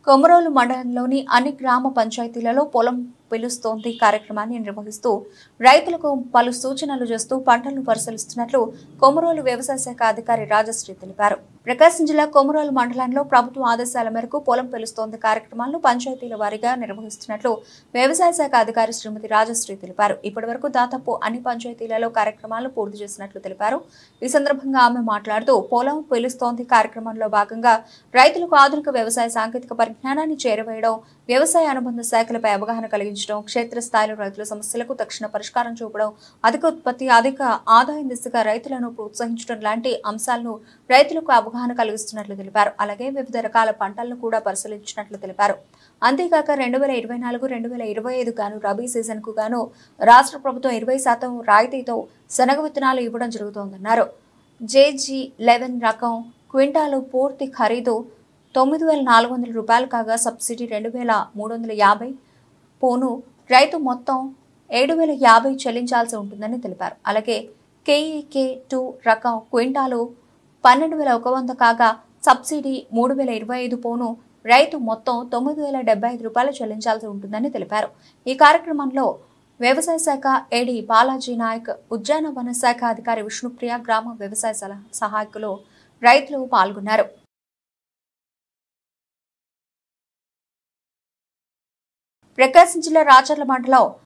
కొమరోలు మండలంలోని అన్ని గ్రామ పంచాయతీలలో పొలం పిలుస్తోంది కార్యక్రమాన్ని నిర్వహిస్తూ రైతులకు పలు సూచనలు చేస్తూ పంటలను పరిశీలిస్తున్నట్లు కొమరోలు వ్యవసాయ శాఖ అధికారి రాజశ్రీ తెలిపారు ప్రకాశం జిల్లా కొమరోలు మండలంలో ప్రభుత్వ ఆదేశాల మేరకు పొలం పిలుస్తోంది కార్యక్రమాలను పంచాయతీల వారీగా నిర్వహిస్తున్నట్లు వ్యవసాయ శాఖ అధికారి శ్రీమతి రాజశ్రీ తెలిపారు ఇప్పటివరకు దాదాపు అన్ని పంచాయతీలలో కార్యక్రమాలను పూర్తి చేసినట్లు తెలిపారు ఈ సందర్భంగా ఆమె మాట్లాడుతూ పొలం పిలుస్తోంది కార్యక్రమంలో భాగంగా రైతులకు ఆధునిక వ్యవసాయ సాంకేతిక పరిజ్ఞానాన్ని చేరవేయడం వ్యవసాయ అనుబంధ శాఖలపై అవగాహన కలిగించడం క్షేత్రస్థాయిలో రైతుల సమస్యలకు తక్షణ పరిష్కారం చూపడం అధిక ఉత్పత్తి అధిక ఆదాయం దిశగా రైతులను ప్రోత్సహించడం లాంటి అంశాలను రైతులకు అవగాహన కలిగిస్తున్నట్లు తెలిపారు అలాగే వివిధ రకాల పంటలను కూడా పరిశీలించినట్లు తెలిపారు అంతేకాక రెండు వేల ఇరవై నాలుగు రెండు వేల ఇరవై ఐదు గాను రబీ సీజన్కు గాను రాష్ట్ర ప్రభుత్వం ఇరవై శాతం రాయితీతో శనగ విత్తనాలు ఇవ్వడం జరుగుతోందన్నారు జేజీ లెవెన్ రకం క్వింటాలు పూర్తి ఖరీదు తొమ్మిది వేల నాలుగు వందల రూపాయలు కాగా సబ్సిడీ రెండు వేల మూడు వందల యాభై పోను రైతు మొత్తం ఏడు వేల యాభై చెల్లించాల్సి ఉంటుందని తెలిపారు అలాగే కేఈకే టూ రకం క్వింటాలు పన్నెండు వేల ఒక వంద కాగా సబ్సిడీ మూడు వేల ఇరవై ఐదు పోను రైతు మొత్తం తొమ్మిది వేల డెబ్బై ఐదు రూపాయలు చెల్లించాల్సి ఉంటుందని తెలిపారు ఈ కార్యక్రమంలో వ్యవసాయ శాఖ ఏడి బాలాజీ నాయక్ ఉద్యానవన శాఖ అధికారి విష్ణుప్రియ గ్రామ వ్యవసాయ సలహా సహాయకులు రైతులు పాల్గొన్నారు ప్రకాశం జిల్లా రాచర్ల మండలం